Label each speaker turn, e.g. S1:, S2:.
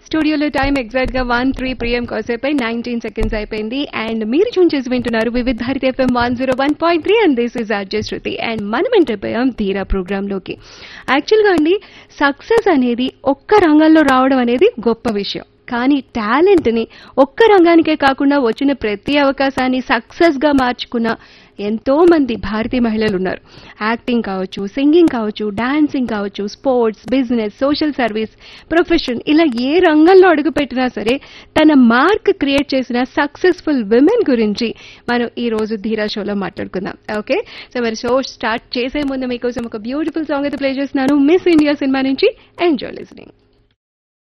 S1: స్టూడియోలో time exact గా one three PM కాసేపై నైన్టీన్ సెకండ్స్ అయిపోయింది అండ్ మీరు చూన్ చేసి వింటున్నారు Vividha Bharati FM one zero one point three and this is RJ Shruti and మనం ఎంటర్పోయాం ధీరా ప్రోగ్రామ్ లోకి యాక్చువల్గా అండి సక్సెస్ అనేది ఒక్క రంగంలో రావడం అనేది గొప్ప విషయం కానీ టాలెంట్ని ఒక్క రంగానికే కాకుండా వచ్చిన ప్రతి అవకాశాన్ని సక్సెస్గా మార్చుకున్న ఎంతో మంది భారతీయ మహిళలు ఉన్నారు యాక్టింగ్ కావచ్చు సింగింగ్ కావచ్చు డాన్సింగ్ కావచ్చు sports business social service profession ఇలా ఏ రంగంలో అడుగుపెట్టినా సరే తన మార్క్ క్రియేట్ చేసిన సక్సెస్ఫుల్ విమెన్ గురించి మనం ఈ రోజు ధీరా షోలో మాట్లాడుకుందాం ఓకే సో మరి షో స్టార్ట్ చేసే ముందు మీకోసం ఒక బ్యూటిఫుల్ సాంగ్ అయితే ప్లే చేస్తున్నాను మిస్ ఇండియా సినిమా నుంచి ఎంజాయ్ లిసనింగ్